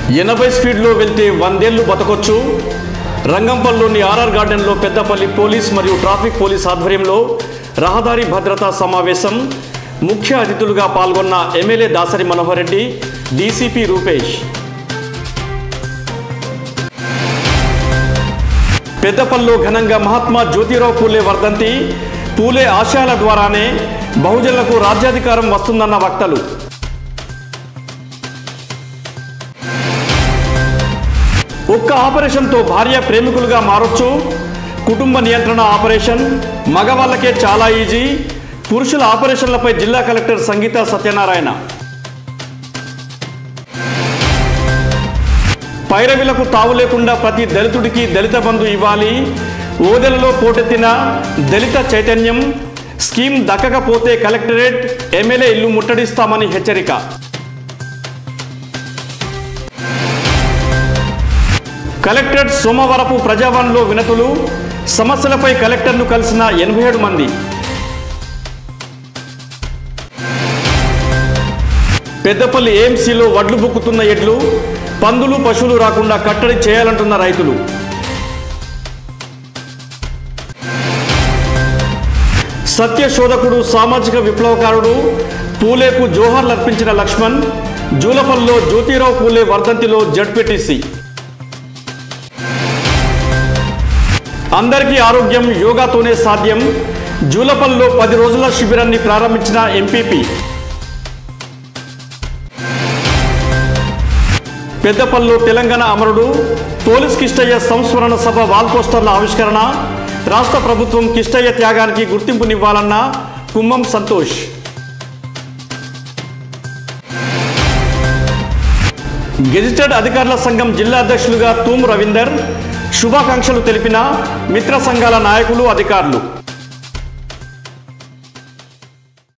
ఎనభై స్పీడ్లో వెళ్తే వందేళ్లు బతకొచ్చు రంగంపల్లిలోని ఆర్ఆర్ గార్డెన్లో పెద్దపల్లి పోలీస్ మరియు ట్రాఫిక్ పోలీస్ ఆధ్వర్యంలో రహదారి భద్రతా సమావేశం ముఖ్య అతిథులుగా పాల్గొన్న ఎమ్మెల్యే దాసరి మనోహర్ రెడ్డి డీసీపీ రూపేష్ పెద్దపల్లిలో ఘనంగా మహాత్మా జ్యోతిరావు పూలే వర్ధంతి పూలే ఆశయాల ద్వారానే బహుజనులకు రాజ్యాధికారం వస్తుందన్న వక్తలు ఒక్క ఆపరేషన్తో భార్య ప్రేమికులుగా మారొచ్చు కుటుంబ నియంత్రణ ఆపరేషన్ మగవాళ్ళకే చాలా ఈజీ పురుషుల ఆపరేషన్లపై జిల్లా కలెక్టర్ సంగీత సత్యనారాయణ పైరవిలకు తావు లేకుండా ప్రతి దళితుడికి దళిత బంధు ఇవ్వాలి ఓదెలలో పోటెత్తిన దళిత చైతన్యం స్కీమ్ దక్కకపోతే కలెక్టరేట్ ఎమ్మెల్యే ఇల్లు ముట్టడిస్తామని హెచ్చరిక కలెక్టరేట్ సోమవారపు ప్రజావాణిలో వినతులు సమస్యలపై కలెక్టర్ను కలిసిన ఎనభై ఏడు మంది పెద్దపల్లి ఏఎంసీలో వడ్లు బుక్కుతున్న ఎడ్లు పందులు పశువులు రాకుండా కట్టడి చేయాలంటున్న రైతులు సత్య శోధకుడు సామాజిక విప్లవకారుడు పూలేకు జోహార్లు అర్పించిన లక్ష్మణ్ జూలపల్లిలో జ్యోతిరావు పూలే వర్ధంతిలో జడ్పీటీసీ అందరికీ ఆరోగ్యం యోగాతోనే సాధ్యం జూలపల్లిలో పది రోజుల శిబిరాన్ని ప్రారంభించిన ఎంపీపీ పెద్దపల్లిలో తెలంగాణ అమరుడు పోలీస్ కిష్టయ్య సంస్మరణ సభ వాల్ పోస్టర్ల ఆవిష్కరణ రాష్ట్ర ప్రభుత్వం కిష్టయ్య త్యాగానికి గుర్తింపునివ్వాలన్న కుమ్మం సంతోష్ గెజిటెడ్ అధికారుల సంఘం జిల్లా అధ్యక్షులుగా తూము రవీందర్ శుభాకాంక్షలు తెలిపిన మిత్ర సంఘాల నాయకులు అధికారులు